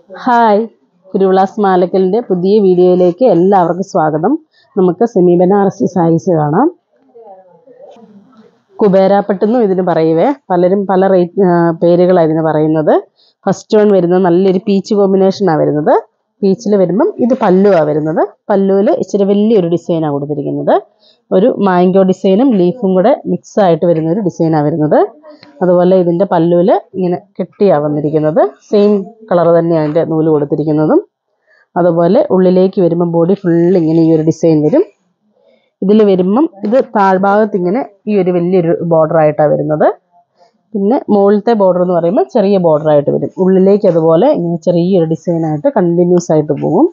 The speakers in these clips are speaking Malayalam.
ഹായ് തിരുവിളാസ് മാലക്കലിൻ്റെ പുതിയ വീഡിയോയിലേക്ക് എല്ലാവർക്കും സ്വാഗതം നമുക്ക് സെമി ബനാറസി സാരീസ് കാണാം കുബേരാപ്പട്ടെന്നും ഇതിന് പറയുവേ പലരും പല റേറ്റ് പേരുകളാണ് ഇതിന് പറയുന്നത് ഫസ്റ്റ് വൺ വരുന്നത് നല്ലൊരു പീച്ച് കോമ്പിനേഷനാണ് വരുന്നത് പീച്ചിൽ വരുമ്പം ഇത് പല്ലുവാണ് വരുന്നത് പല്ലുവിൽ ഇച്ചിരി വലിയൊരു ഡിസൈനാണ് കൊടുത്തിരിക്കുന്നത് ഒരു മാംഗോ ഡിസൈനും ലീഫും കൂടെ മിക്സ് ആയിട്ട് വരുന്ന ഒരു ഡിസൈനാണ് വരുന്നത് അതുപോലെ ഇതിൻ്റെ പല്ലുവിൽ ഇങ്ങനെ കെട്ടിയാണ് വന്നിരിക്കുന്നത് സെയിം കളർ തന്നെയാണ് അതിൻ്റെ നൂല് കൊടുത്തിരിക്കുന്നതും അതുപോലെ ഉള്ളിലേക്ക് വരുമ്പം ബോഡി ഫുൾ ഇങ്ങനെ ഈ ഒരു ഡിസൈൻ വരും ഇതിൽ വരുമ്പം ഇത് താഴ്ഭാഗത്ത് ഇങ്ങനെ ഈ ഒരു വലിയൊരു border ആയിട്ടാണ് വരുന്നത് പിന്നെ മുകളിലത്തെ ബോർഡർ എന്ന് പറയുമ്പോൾ ചെറിയ border ആയിട്ട് വരും ഉള്ളിലേക്ക് അതുപോലെ ഇങ്ങനെ ചെറിയൊരു ഡിസൈൻ ആയിട്ട് കണ്ടിന്യൂസ് ആയിട്ട് പോകും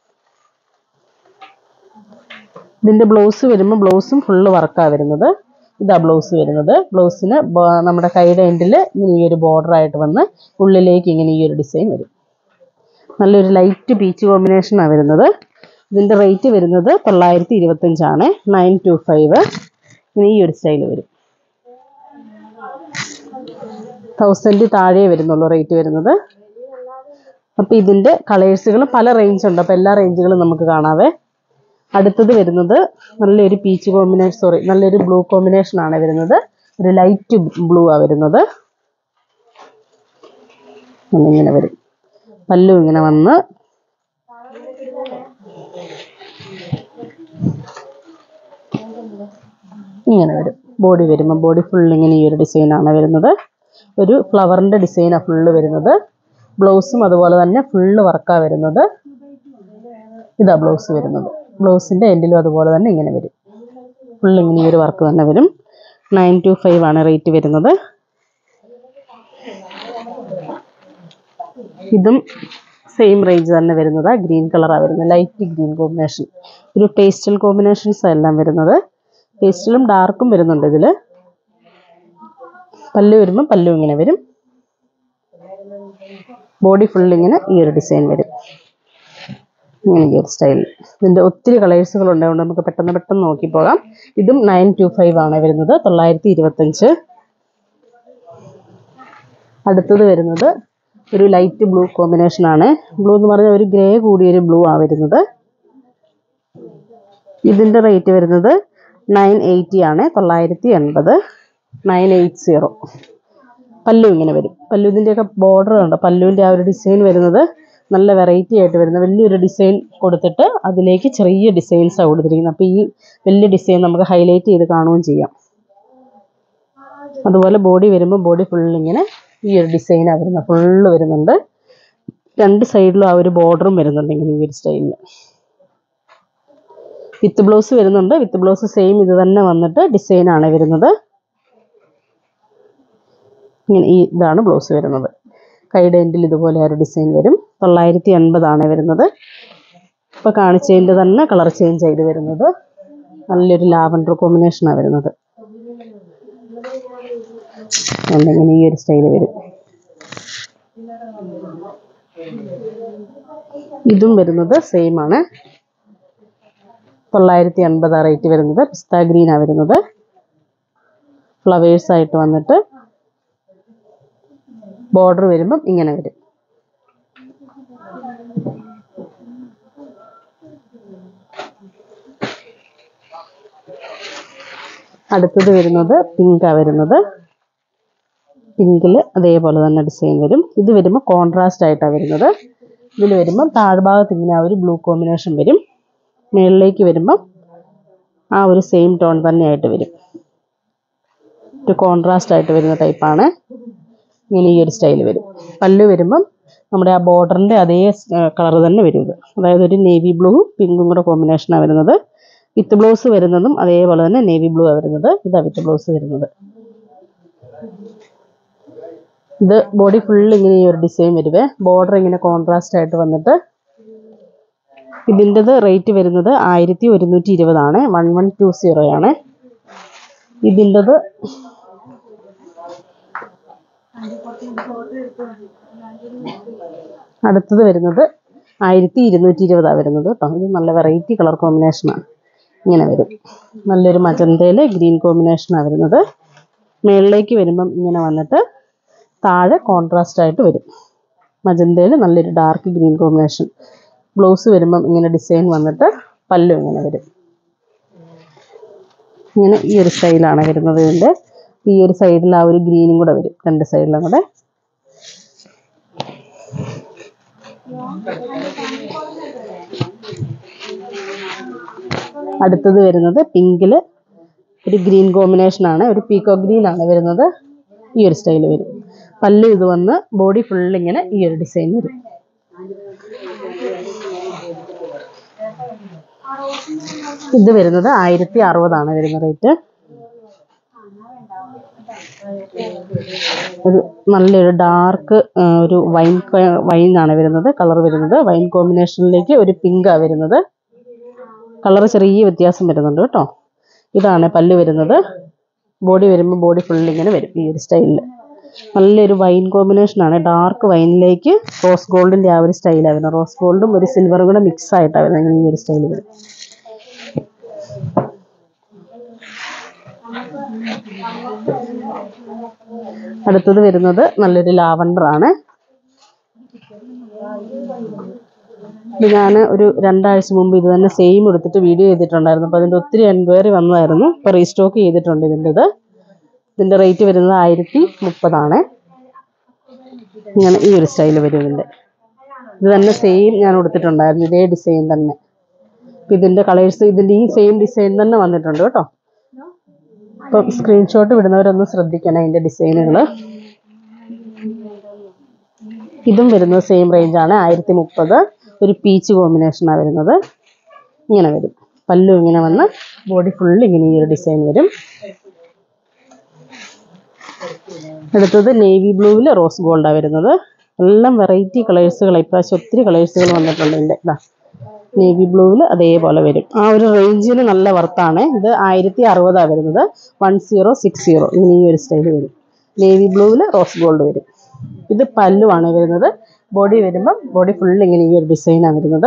ഇതിൻ്റെ ബ്ലൗസ് വരുമ്പോൾ ബ്ലൗസും ഫുള്ള് വർക്കാണ് വരുന്നത് ഇതാ ബ്ലൗസ് വരുന്നത് ബ്ലൗസിന് നമ്മുടെ കൈയുടെ എൻഡിൽ ഇങ്ങനെ ഈ ഒരു border ആയിട്ട് വന്ന് ഉള്ളിലേക്ക് ഇങ്ങനെ ഈ ഒരു ഡിസൈൻ വരും നല്ലൊരു ലൈറ്റ് പീച്ച് കോമ്പിനേഷനാണ് വരുന്നത് ഇതിൻ്റെ റേറ്റ് വരുന്നത് തൊള്ളായിരത്തി ഇരുപത്തഞ്ചാണ് നയൻ ടു ഫൈവ് ഇങ്ങനെ ഈ ഒരു സ്റ്റൈൽ വരും തൗസൻഡ് താഴെ വരുന്നുള്ളൂ റേറ്റ് വരുന്നത് അപ്പോൾ ഇതിൻ്റെ കളേഴ്സുകൾ പല റേഞ്ച് ഉണ്ട് അപ്പോൾ എല്ലാ റേഞ്ചുകളും നമുക്ക് കാണാവേ അടുത്തത് വരുന്നത് നല്ലൊരു പീച്ച് കോമ്പിനേഷൻ സോറി നല്ലൊരു ബ്ലൂ കോമ്പിനേഷൻ ആണ് വരുന്നത് ഒരു ലൈറ്റ് ബ്ലൂ ആ വരുന്നത് ഇങ്ങനെ വരും പല്ലു ഇങ്ങനെ വന്ന് ഇങ്ങനെ വരും ബോഡി വരുമ്പോൾ ബോഡി ഫുൾ ഇങ്ങനെ ഈ ഒരു ഡിസൈനാണ് വരുന്നത് ഒരു ഫ്ലവറിൻ്റെ ഡിസൈനാണ് ഫുള്ള് വരുന്നത് ബ്ലൗസും അതുപോലെ തന്നെ ഫുള്ള് വർക്കാണ് വരുന്നത് ഇതാ ബ്ലൗസ് വരുന്നത് ബ്ലൗസിൻ്റെ എൻഡിലും അതുപോലെ തന്നെ ഇങ്ങനെ വരും ഫുൾ ഇങ്ങനെ ഈ ഒരു വർക്ക് തന്നെ വരും നയൻ ടു ഫൈവ് ആണ് റേറ്റ് വരുന്നത് ഇതും സെയിം റേഞ്ച് തന്നെ വരുന്നത് ഗ്രീൻ കളറാണ് വരുന്നത് ലൈറ്റ് ഗ്രീൻ കോമ്പിനേഷൻ ഒരു പേസ്റ്റൽ കോമ്പിനേഷൻസ് എല്ലാം വരുന്നത് പേസ്റ്റലും ഡാർക്കും വരുന്നുണ്ട് ഇതിൽ പല്ലു വരുമ്പോൾ പല്ലു ഇങ്ങനെ വരും ബോഡി ഫുൾ ഇങ്ങനെ ഈ ഒരു ഡിസൈൻ വരും ഇങ്ങനെ ഈ ഒരു സ്റ്റൈൽ ഇതിൻ്റെ ഒത്തിരി കളേഴ്സുകൾ ഉണ്ടായതുകൊണ്ട് നമുക്ക് പെട്ടെന്ന് പെട്ടെന്ന് നോക്കി പോകാം ഇതും നയൻ ടു ഫൈവ് ആണ് വരുന്നത് തൊള്ളായിരത്തി ഇരുപത്തഞ്ച് അടുത്തത് വരുന്നത് ഒരു ലൈറ്റ് ബ്ലൂ കോമ്പിനേഷൻ ആണ് ബ്ലൂ എന്ന് പറഞ്ഞാൽ ഒരു ഗ്രേ കൂടിയൊരു ബ്ലൂ ആണ് വരുന്നത് ഇതിൻ്റെ റേറ്റ് വരുന്നത് നയൻ എയ്റ്റി ആണ് തൊള്ളായിരത്തി എൺപത് നയൻ എയ്റ്റ് സീറോ പല്ലു ഇങ്ങനെ വരും പല്ലു ഇതിൻ്റെയൊക്കെ ബോർഡർ ഉണ്ട് പല്ലുവിൻ്റെ ആ ഒരു ഡിസൈൻ വരുന്നത് നല്ല വെറൈറ്റി ആയിട്ട് വരുന്ന വലിയൊരു ഡിസൈൻ കൊടുത്തിട്ട് അതിലേക്ക് ചെറിയ ഡിസൈൻസാണ് കൊടുത്തിരിക്കുന്നത് അപ്പോൾ ഈ വലിയ ഡിസൈൻ നമുക്ക് ഹൈലൈറ്റ് ചെയ്ത് കാണുകയും ചെയ്യാം അതുപോലെ ബോഡി വരുമ്പോൾ ബോഡി ഫുൾ ഇങ്ങനെ ഈ ഒരു ഡിസൈനാണ് വരുന്നത് ഫുള്ള് വരുന്നുണ്ട് രണ്ട് സൈഡിലും ആ ഒരു ബോർഡറും വരുന്നുണ്ട് ഇങ്ങനെ ഈ ഒരു സ്റ്റൈലിൽ വിത്ത് ബ്ലൗസ് വരുന്നുണ്ട് വിത്ത് ബ്ലൗസ് സെയിം ഇത് തന്നെ വന്നിട്ട് ഡിസൈനാണ് വരുന്നത് ഇങ്ങനെ ഈ ഇതാണ് ബ്ലൗസ് വരുന്നത് കൈയുടെ എൻഡിൽ ഇതുപോലെ ഒരു ഡിസൈൻ വരും തൊള്ളായിരത്തി എൺപതാണ് വരുന്നത് ഇപ്പോൾ കാണിച്ചതിൻ്റെ തന്നെ കളർ ചേഞ്ച് ചെയ്ത് വരുന്നത് നല്ലൊരു ലാവൻഡർ കോമ്പിനേഷനാണ് വരുന്നത് ഇങ്ങനെ ഈ ഒരു സ്റ്റൈൽ വരും ഇതും വരുന്നത് സെയിം ആണ് തൊള്ളായിരത്തി എൺപത് റേറ്റ് വരുന്നത് പിസ്ത ഗ്രീനാണ് വരുന്നത് ഫ്ലവേഴ്സ് ആയിട്ട് വന്നിട്ട് ബോർഡർ വരുമ്പം ഇങ്ങനെ വരും അടുത്തത് വരുന്നത് പിങ്കാണ് വരുന്നത് പിങ്കിൽ അതേപോലെ തന്നെ ഡിസൈൻ വരും ഇത് വരുമ്പോൾ കോൺട്രാസ്റ്റ് ആയിട്ടാണ് വരുന്നത് ഇതിൽ വരുമ്പം താഴ്ഭാഗത്ത് ഇങ്ങനെ ആ ഒരു ബ്ലൂ കോമ്പിനേഷൻ വരും മുകളിലേക്ക് വരുമ്പം ആ ഒരു സെയിം ടോൺ തന്നെയായിട്ട് വരും ഒരു കോൺട്രാസ്റ്റ് ആയിട്ട് വരുന്ന ടൈപ്പാണ് ഇങ്ങനെ ഈ ഒരു സ്റ്റൈൽ വരും പല്ല് വരുമ്പം നമ്മുടെ ആ ബോർഡറിൻ്റെ അതേ കളർ തന്നെ വരും ഇത് അതായത് ഒരു നേവി ബ്ലൂവും പിങ്കും കൂടെ കോമ്പിനേഷനാണ് വരുന്നത് വിത്ത് ബ്ലൗസ് വരുന്നതും അതേപോലെ തന്നെ നേവി ബ്ലൂ ആണ് വരുന്നത് ഇതാ വിത്ത് ബ്ലൗസ് വരുന്നത് ഇത് ബോഡി ഫുൾ ഇങ്ങനെ ഈ ഒരു ഡിസൈൻ വരുവേ ബോർഡർ ഇങ്ങനെ കോൺട്രാസ്റ്റ് ആയിട്ട് വന്നിട്ട് ഇതിൻ്റെത് റേറ്റ് വരുന്നത് ആയിരത്തി ഒരുന്നൂറ്റി ഇരുപതാണ് വൺ വൺ ടു സീറോ ആണ് ഇതിൻ്റെത് അടുത്തത് വരുന്നത് ആയിരത്തി ഇരുന്നൂറ്റി ഇരുപതാണ് വരുന്നത് കേട്ടോ ഇത് നല്ല വെറൈറ്റി കളർ കോമ്പിനേഷനാണ് ഇങ്ങനെ വരും നല്ലൊരു മജന്തയിൽ ഗ്രീൻ കോമ്പിനേഷനാണ് വരുന്നത് മുകളിലേക്ക് വരുമ്പം ഇങ്ങനെ വന്നിട്ട് താഴെ കോൺട്രാസ്റ്റ് ആയിട്ട് വരും മജന്തയിൽ നല്ലൊരു ഡാർക്ക് ഗ്രീൻ കോമ്പിനേഷൻ ബ്ലൗസ് വരുമ്പം ഇങ്ങനെ ഡിസൈൻ വന്നിട്ട് പല്ലു ഇങ്ങനെ വരും ഇങ്ങനെ ഈ ഒരു സ്റ്റൈലാണ് വരുന്നത് ഇതിൻ്റെ ഈ ഒരു സൈഡിൽ ആ ഒരു ഗ്രീനും കൂടെ വരും രണ്ട് സൈഡിലും കൂടെ അടുത്തത് വരുന്നത് പിങ്കിൽ ഒരു ഗ്രീൻ കോമ്പിനേഷൻ ആണ് ഒരു പീക്കോ ഗ്രീൻ ആണ് വരുന്നത് ഈ ഒരു സ്റ്റൈൽ വരും പല്ല് ഇത് വന്ന് ബോഡി ഫുൾ ഇങ്ങനെ ഈ ഒരു ഡിസൈൻ വരും ഇത് വരുന്നത് ആയിരത്തി അറുപതാണ് വരുന്ന റേറ്റ് ഒരു നല്ലൊരു ഡാർക്ക് ഒരു വൈൻ വൈൻ ആണ് വരുന്നത് കളർ വരുന്നത് വൈൻ കോമ്പിനേഷനിലേക്ക് ഒരു പിങ്കാണ് വരുന്നത് കളർ ചെറിയ വ്യത്യാസം വരുന്നുണ്ട് കേട്ടോ ഇതാണ് പല്ല് വരുന്നത് ബോഡി വരുമ്പോൾ ബോഡി ഫുൾ ഇങ്ങനെ വരും ഈ ഒരു സ്റ്റൈലിൽ നല്ലൊരു വൈൻ കോമ്പിനേഷനാണ് ഡാർക്ക് വൈനിലേക്ക് റോസ് ഗോൾഡിൻ്റെ ആ ഒരു സ്റ്റൈലാണ് വരുന്നത് റോസ് ഗോൾഡും ഒരു സിൽവറും കൂടെ മിക്സ് ആയിട്ടാണ് വരുന്നത് ഇങ്ങനെ ഈ ഒരു സ്റ്റൈൽ വരും അടുത്തത് വരുന്നത് നല്ലൊരു ലാവണ്ടർ ആണ് ഇത് ഞാൻ ഒരു രണ്ടാഴ്ച മുമ്പ് ഇത് തന്നെ സെയിം എടുത്തിട്ട് വീഡിയോ ചെയ്തിട്ടുണ്ടായിരുന്നു അപ്പോൾ അതിൻ്റെ ഒത്തിരി എൻക്വയറി വന്നതായിരുന്നു ഇപ്പോൾ റീസ്റ്റോക്ക് ചെയ്തിട്ടുണ്ട് ഇതിൻ്റെത് ഇതിൻ്റെ റേറ്റ് വരുന്നത് ആയിരത്തി മുപ്പതാണ് ഇങ്ങനെ ഈ ഒരു സ്റ്റൈൽ വരും ഇതിൻ്റെ ഇത് തന്നെ സെയിം ഞാൻ കൊടുത്തിട്ടുണ്ടായിരുന്നു ഇതേ ഡിസൈൻ തന്നെ അപ്പം ഇതിൻ്റെ കളേഴ്സ് ഇതിൻ്റെ ഈ സെയിം ഡിസൈൻ തന്നെ വന്നിട്ടുണ്ട് കേട്ടോ അപ്പം സ്ക്രീൻഷോട്ട് വിടുന്നവരൊന്ന് ശ്രദ്ധിക്കണം അതിൻ്റെ ഡിസൈനുകൾ ഇതും വരുന്നത് സെയിം റേഞ്ചാണ് ആയിരത്തി മുപ്പത് ഒരു പീച്ച് കോമ്പിനേഷനാണ് വരുന്നത് ഇങ്ങനെ വരും പല്ലു ഇങ്ങനെ വന്ന് ബോഡി ഫുൾ ഇങ്ങനെ ഈ ഒരു ഡിസൈൻ വരും അടുത്തത് നേവി ബ്ലൂവിൽ റോസ് ഗോൾഡാണ് വരുന്നത് എല്ലാം വെറൈറ്റി കളേഴ്സുകൾ ഇപ്രാവശ്യം ഒത്തിരി കളേഴ്സുകൾ വന്നിട്ടുണ്ട് ഇതിൻ്റെ ഇതാ നേവി ബ്ലൂവിൽ അതേപോലെ വരും ആ ഒരു റേഞ്ചിന് നല്ല വർത്താണ് ഇത് ആയിരത്തി അറുപതാണ് വരുന്നത് വൺ സീറോ സിക്സ് സീറോ ഇങ്ങനെ ഈ ഒരു സ്റ്റൈൽ വരും നേവി ബ്ലൂവിൽ റോസ് ഗോൾഡ് വരും ഇത് പല്ലുവാണ് വരുന്നത് ബോഡി വരുമ്പം ബോഡി ഫുൾ ഇങ്ങനെ ഈ ഒരു ഡിസൈനാണ് വരുന്നത്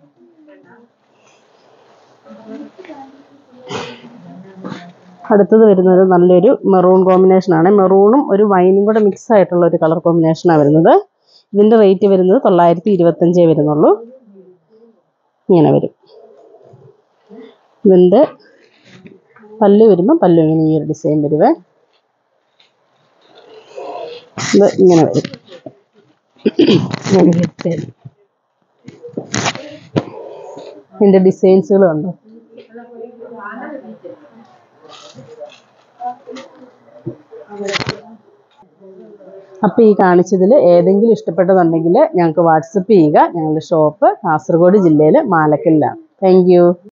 അടുത്തത് വരുന്നത് നല്ലൊരു മെറൂൺ കോമ്പിനേഷൻ ആണ് മെറൂണും ഒരു വൈനും കൂടെ മിക്സ് ആയിട്ടുള്ള ഒരു കളർ കോമ്പിനേഷനാണ് വരുന്നത് ഇതിൻ്റെ റേറ്റ് വരുന്നത് തൊള്ളായിരത്തി ഇരുപത്തഞ്ചേ വരുന്നുള്ളൂ ഇങ്ങനെ വരും ഇതിൻ്റെ പല്ല് വരുമ്പോൾ പല്ല് ഇങ്ങനെ ഈ ഒരു ഡിസൈൻ വരുവേ ഇത് ഇങ്ങനെ വരും ഇങ്ങനെ ഡിസൈൻ ഇതിൻ്റെ ഡിസൈൻസുകൾ കണ്ടോ അപ്പോൾ ഈ കാണിച്ചതിൽ ഏതെങ്കിലും ഇഷ്ടപ്പെട്ടതുണ്ടെങ്കിൽ ഞങ്ങൾക്ക് വാട്സപ്പ് ചെയ്യുക ഞങ്ങളുടെ ഷോപ്പ് കാസർഗോഡ് ജില്ലയിൽ മാലക്കലിലാണ് താങ്ക് യു